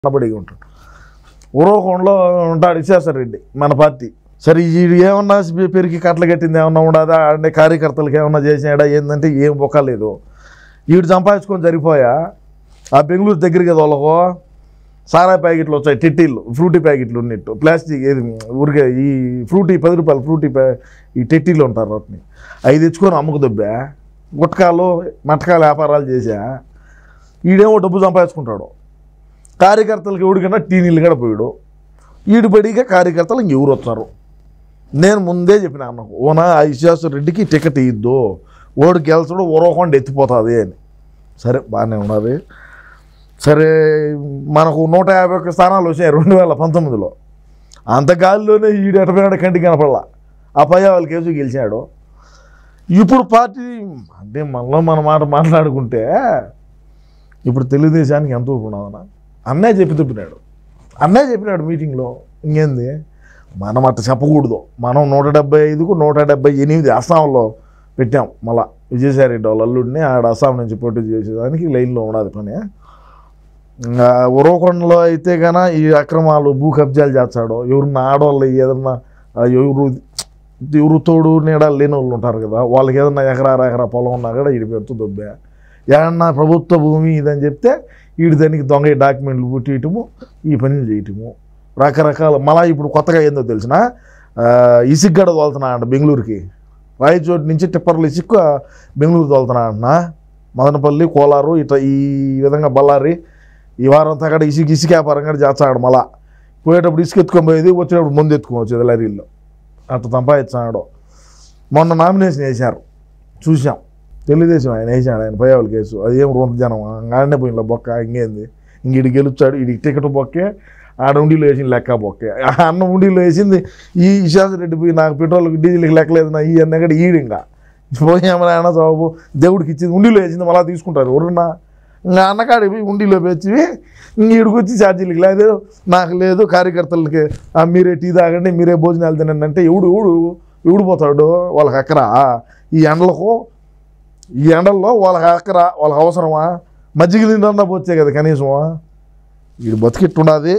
కనబడి ఉంటాడు ఉరవకొండలో ఉంటాడు విశ్వేశ్వరరెడ్డి మన పార్టీ సరే ఈ ఏమన్నా పెరిగి కట్టలు కట్టింది ఏమన్నా ఉండదా అంటే కార్యకర్తలకు ఏమన్నా చేసినాడా ఏంటంటే ఏం బొక్కలేదు వీడు సంపాదించుకొని సరిపోయా ఆ బెంగళూరు దగ్గర కదా వాళ్ళకో సారా ప్యాకెట్లు వచ్చాయి టిట్టీలు ఫ్రూటీ ప్యాకెట్లు ఉన్నట్టు ప్లాస్టిక్ ఏది ఊరికే ఈ ఫ్రూటీ పది రూపాయలు ఫ్రూటీ ప్యా ఈ టెట్టీలు ఉంటారు వాటిని అవి తెచ్చుకొని అమ్ముకు దొబ్బా గుట్కాలు మటకాలు వ్యాపారాలు చేసా ఈడేమో డబ్బు సంపాదించుకుంటాడు కార్యకర్తలకు ఎవడికన్నా టీ నీళ్ళు కూడా పోయాడు ఈడు బడిగా కార్యకర్తలు ఇంకెవరు వస్తారు నేను ముందే చెప్పిన అన్నకు ఓనా ఆ విశ్వాస రెడ్డికి టికెట్ ఇద్దు ఓడి గెలిచడు ఓరకుండా ఎత్తిపోతుంది అని సరే బాగానే ఉన్నది సరే మనకు నూట యాభై ఒక్క స్థానాలు వచ్చాయి రెండు వేల పంతొమ్మిదిలో అంత గాలిలోనే ఈడు ఎటపోయినాడు కంటికి కనపడలా ఆ పై వాళ్ళ కేసు గెలిచాడు ఇప్పుడు పార్టీ అంటే మనలో మన మాట మాట్లాడుకుంటే ఇప్పుడు తెలుగుదేశానికి ఎంత ఊపు ఉన్నదన్న అన్నయ్య చెప్పి తిప్పినాడు అన్నయ్య చెప్పినాడు మీటింగ్లో ఇంకేంది మనం అట్ట చెప్పకూడదు మనం నూట డెబ్బై ఐదుకు నూట డెబ్బై ఎనిమిది అస్సాంలో పెట్టాం మళ్ళా విజయసాయిరెడ్డి వాళ్ళ అల్లుడిని ఆడ అస్సాం నుంచి పోటీ చేసేదానికి లైన్లో ఉన్నది పని ఇంకా ఉరవకొండలో అయితే గన ఈ అక్రమాలు భూ కబ్జాలు చేస్తాడు ఎవరన్నా ఆడవాళ్ళు ఏదన్నా ఆ ఎవరు ఎవరు తోడు నీడ లేని వాళ్ళు ఉంటారు కదా వాళ్ళకి ఏదన్నా ఎకరా ఎకరా పొలం ఉన్నా కూడా ఈడి పెడుతూ దొబ్బా ఏమన్నా ప్రభుత్వ భూమి ఇదని చెప్తే వీడి దానికి దొంగ డాక్యుమెంట్లు పుట్టియటము ఈ పనులు చేయటము రకరకాల మళ్ళా ఇప్పుడు కొత్తగా ఏందో తెలిసిన ఇసుక్ గడ తోలుతున్నా అంట బెంగళూరుకి రాయచోటి నుంచి టిప్పర్లు ఇసుక్ బెంగళూరు తోలుతున్నా అంటున్నా మదనపల్లి కోలారు ఇట్లా ఈ విధంగా బళ్ళారి ఈ వారం అంతా కూడా ఇసుక ఇసుక వ్యాపారం కూడా చేస్తాడు మళ్ళా పోయేటప్పుడు ఇసుక ఎత్తుకొని పోయేది వచ్చేటప్పుడు ముందు ఎత్తుకొని వచ్చేది లారీల్లో అంత సంపాదించాడు మొన్న నామినేషన్ వేశారు చూసాం తెలుగుదేశం ఆయన వేసాడు ఆయన పయ్యావుల కేసు అది ఏం రొంత జనం ఆడనే పోయిన బొక్క ఇంకేంది ఇంక ఇటు గెలుచాడు ఇటు టికెట్ బొక్కే ఆడ ఉండిలో వేసిన లెక్క బొక్కే ఆ అన్న ఉండిలో వేసింది ఈ విశ్వాస రెడ్డి పోయి నాకు పెట్రోల్కి డీజిల్కి లెక్కలేదు నా ఈ అన్న కూడా ఈడు ఇంకా పోయామని అన్న సాబు దేవుడికి ఇచ్చింది ఉండిలో వేసింది మళ్ళీ తీసుకుంటారు ఎవరన్నా ఇంకా అన్నకాడి పోయి ఉండిలో పెంచి ఈడికి వచ్చి ఛార్జీలకి లేదు నాకు లేదు కార్యకర్తలకి "ఆ, మీరే టీ తాగండి మీరే భోజనాలు తినండి అంటే ఎవడు ఎవడు ఎవడు పోతాడు వాళ్ళకి అక్కరా ఈ ఎండలకు ఈ ఎండల్లో వాళ్ళకి అక్కరా వాళ్ళకి అవసరమా మజ్జిగ నీళ్ళన్నా పోతే కదా కనీసం వీడు బతికిట్టుండది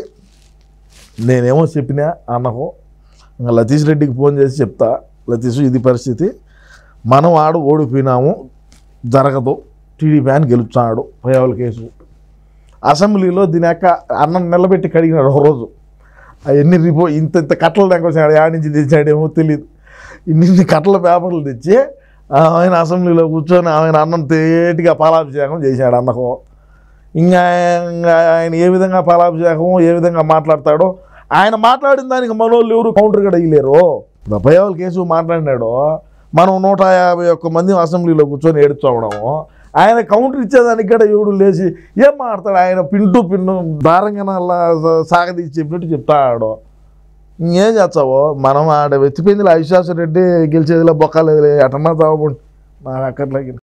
నేనేమో చెప్పినా అన్నకు ఇంకా లతీష్ రెడ్డికి ఫోన్ చేసి చెప్తా లతీష్ ఇది పరిస్థితి మనం ఆడు ఓడిపోయినాము జరగదు టీడీపీ అని గెలుపుతున్నాడు పయ్యావుల కేసు అసెంబ్లీలో దీని యొక్క అన్నం నిలబెట్టి కడిగినాడు ఒక రోజు అవన్నీ రిపో ఇంత ఇంత కట్టలు దాకొచ్చాడు యాడ్ నుంచి తెచ్చాడేమో తెలియదు ఇన్ని కట్టల పేపర్లు తెచ్చి ఆయన అసెంబ్లీలో కూర్చొని ఆయన అన్నం తేటిగా పాలాభిషేకం చేశాడు అన్నకు ఇంకా ఇంకా ఆయన ఏ విధంగా పాలాభిషేకం ఏ విధంగా మాట్లాడతాడో ఆయన మాట్లాడిన దానికి మనోళ్ళు ఎవరు కౌంటర్ కూడా ఇయ్యలేరు దబ్బయ్యవాళ్ళ కేసు మాట్లాడినాడు మనం నూట యాభై ఒక్క మంది అసెంబ్లీలో కూర్చొని ఏడుచోవడము ఆయన కౌంటర్ ఇచ్చేదానికి కూడా ఎవడు లేచి ఏం మాట్లాడతాడు ఆయన పింటూ పిన్ను దారంగా అలా సాగదీసి చెప్పినట్టు చెప్తాడు ఇంకేం చేస్తావో మనం ఆడ వెతిపోయింది అవిశ్వాస రెడ్డి గెలిచేదిలో బొక్కలేదు ఎటన్నా చావబడి నాకు అక్కర్లేకి